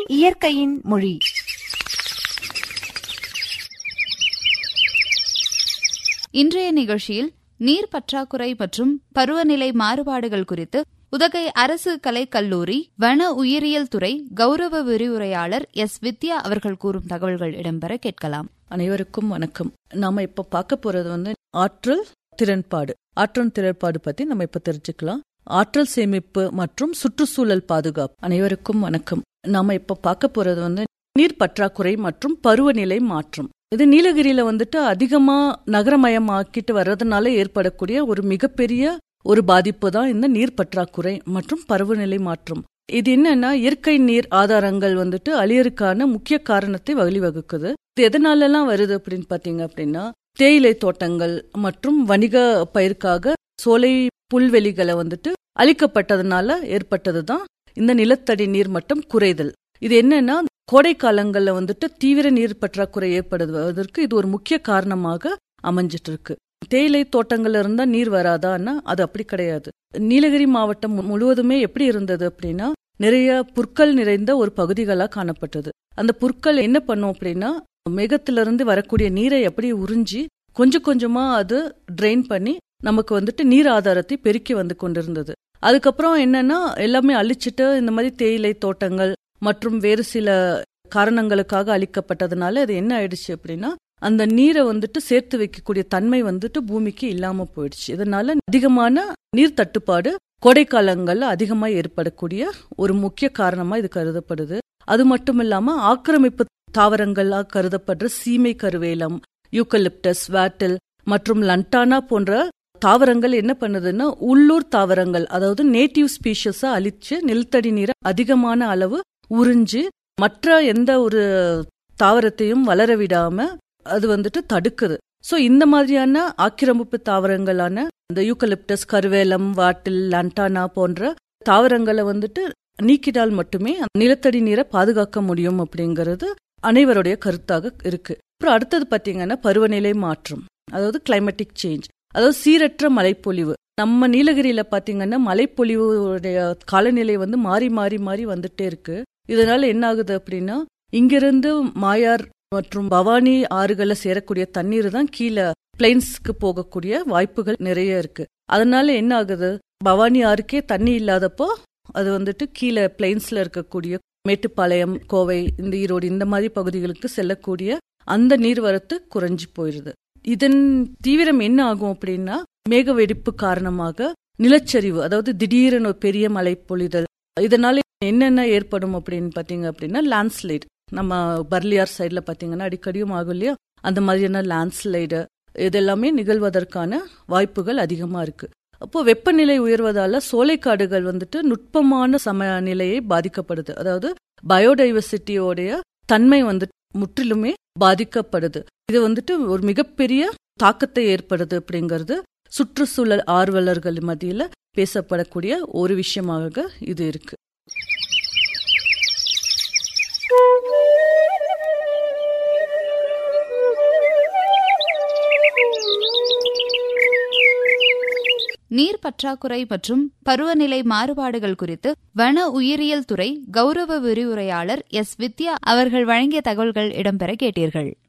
இயற்கையின் மொழி இன்றைய நிகழ்ச்சியில் நீர் பற்றாக்குறை மற்றும் பருவநிலை மாறுபாடுகள் குறித்து உதகை அரசு கலைக் கல்லூரி வன உயிரியல் துறை கௌரவ விரிவுரையாளர் எஸ் வித்யா அவர்கள் கூறும் தகவல்கள் இடம்பெற கேட்கலாம் அனைவருக்கும் வணக்கம் நாம இப்ப பார்க்க போறது வந்து ஆற்றல் திறன்பாடு ஆற்றல் திறன்பாடு பத்தி நம்ம இப்ப தெரிஞ்சுக்கலாம் ஆற்றல் சேமிப்பு மற்றும் சுற்றுச்சூழல் பாதுகாப்பு அனைவருக்கும் வணக்கம் நாம இப்ப பார்க்க போறது வந்து நீர் பற்றாக்குறை மற்றும் பருவநிலை மாற்றம் இது நீலகிரியில வந்துட்டு அதிகமா நகரமயமாக்கிட்டு வர்றதுனால ஏற்படக்கூடிய ஒரு மிகப்பெரிய ஒரு பாதிப்பு தான் இந்த நீர் பற்றாக்குறை மற்றும் பருவநிலை மாற்றம் இது என்னன்னா இயற்கை நீர் ஆதாரங்கள் வந்துட்டு அழியறதுக்கான முக்கிய காரணத்தை வழிவகுக்குது இது எதனாலலாம் வருது அப்படின்னு பாத்தீங்க அப்படின்னா தேயிலை தோட்டங்கள் மற்றும் வணிக பயிருக்காக சோலை புல்வெளிகளை வந்துட்டு அழிக்கப்பட்டதுனால ஏற்பட்டதுதான் இந்த நிலத்தடி நீர் மட்டம் குறைதல் இது என்னன்னா கோடை காலங்கள்ல வந்துட்டு தீவிர நீர் பற்றாக்குறை ஏற்படுவதற்கு இது ஒரு முக்கிய காரணமாக அமைஞ்சிட்டு இருக்கு தேயிலை தோட்டங்கள்ல இருந்தா நீர் வராதான்னா அது அப்படி கிடையாது நீலகிரி மாவட்டம் முழுவதுமே எப்படி இருந்தது அப்படின்னா நிறைய புற்கள் நிறைந்த ஒரு பகுதிகளா காணப்பட்டது அந்த புற்கள் என்ன பண்ணும் அப்படின்னா மேகத்திலிருந்து வரக்கூடிய நீரை எப்படி உறிஞ்சி கொஞ்சம் கொஞ்சமா அது ட்ரெயின் பண்ணி நமக்கு வந்துட்டு நீர் ஆதாரத்தை பெருக்கி வந்து கொண்டிருந்தது அதுக்கப்புறம் என்னன்னா எல்லாமே அழிச்சிட்டு இந்த மாதிரி தேயிலை தோட்டங்கள் மற்றும் வேறு சில காரணங்களுக்காக அழிக்கப்பட்டதுனால அது என்ன ஆயிடுச்சு அப்படின்னா அந்த நீரை வந்துட்டு சேர்த்து வைக்கக்கூடிய தன்மை வந்துட்டு பூமிக்கு இல்லாம போயிடுச்சு இதனால அதிகமான நீர் தட்டுப்பாடு கோடைக்காலங்கள்ல அதிகமா ஏற்படக்கூடிய ஒரு முக்கிய காரணமா இது கருதப்படுது அது மட்டும் இல்லாம ஆக்கிரமிப்பு தாவரங்களா கருதப்படுற சீமை கருவேலம் யூக்கலிப்டஸ் வேட்டில் மற்றும் லண்டானா போன்ற தாவரங்கள் என்ன பண்ணுதுன்னா உள்ளூர் தாவரங்கள் அதாவது நேட்டிவ் ஸ்பீஷஸா அழிச்சு நிலத்தடி நீரை அதிகமான அளவு உறிஞ்சு மற்ற எந்த ஒரு தாவரத்தையும் வளர விடாம அது வந்துட்டு தடுக்குது சோ இந்த மாதிரியான ஆக்கிரமிப்பு தாவரங்களான இந்த யூக்கலிப்டஸ் கருவேலம் வாட்டில் லண்டானா போன்ற தாவரங்களை வந்துட்டு நீக்கினால் மட்டுமே நிலத்தடி நீரை பாதுகாக்க முடியும் அப்படிங்கிறது அனைவருடைய கருத்தாக இருக்கு அப்புறம் அடுத்தது பாத்தீங்கன்னா பருவநிலை மாற்றம் அதாவது கிளைமேட்டிக் சேஞ்ச் அதாவது சீரற்ற மழைப்பொழிவு நம்ம நீலகிரியில பாத்தீங்கன்னா மழைப்பொழிவுடைய காலநிலை வந்து மாறி மாறி மாறி வந்துட்டே இருக்கு இதனால என்ன ஆகுது அப்படின்னா இங்கிருந்து மாயார் மற்றும் பவானி ஆறுகளை சேரக்கூடிய தண்ணீர் தான் கீழே பிளைன்ஸ்க்கு போகக்கூடிய வாய்ப்புகள் நிறைய இருக்கு அதனால என்ன ஆகுது பவானி ஆறுக்கே தண்ணி இல்லாதப்போ அது வந்துட்டு கீழே பிளைன்ஸ்ல இருக்கக்கூடிய மேட்டுப்பாளையம் கோவை இந்த ஈரோடு இந்த மாதிரி பகுதிகளுக்கு செல்லக்கூடிய அந்த நீர்வரத்து குறைஞ்சு போயிருது இதன் தீவிரம் என்ன ஆகும் அப்படின்னா மேக வெடிப்பு காரணமாக நிலச்சரிவு அதாவது திடீரென ஒரு பெரிய மழை பொழிதல் இதனால என்னென்ன ஏற்படும் அப்படின்னு பாத்தீங்க அப்படின்னா லேண்ட்ஸ்லைடு நம்ம பர்லியார் சைட்ல பாத்தீங்கன்னா அடிக்கடியும் ஆகும் இல்லையா அந்த மாதிரியான லேண்ட்ஸ்லைடு இதெல்லாமே நிகழ்வதற்கான வாய்ப்புகள் அதிகமா இருக்கு அப்போ வெப்பநிலை உயர்வதால சோலைக்காடுகள் வந்துட்டு நுட்பமான சமநிலையை பாதிக்கப்படுது அதாவது பயோடைவர்சிட்டியோடைய தன்மை வந்துட்டு முற்றிலுமே பாதிக்கப்படுது இது வந்துட்டு ஒரு மிகப்பெரிய தாக்கத்தை ஏற்படுது அப்படிங்கிறது சுற்றுச்சூழல் ஆர்வலர்கள் மத்தியில பேசப்படக்கூடிய ஒரு விஷயமாக இது இருக்கு நீர் பற்றாக்குறை மற்றும் பருவநிலை மாறுபாடுகள் குறித்து வன உயிரியல் துறை கௌரவ விரிவுரையாளர் எஸ் வித்யா அவர்கள் வழங்கிய தகவல்கள் இடம்பெற கேட்டீர்கள்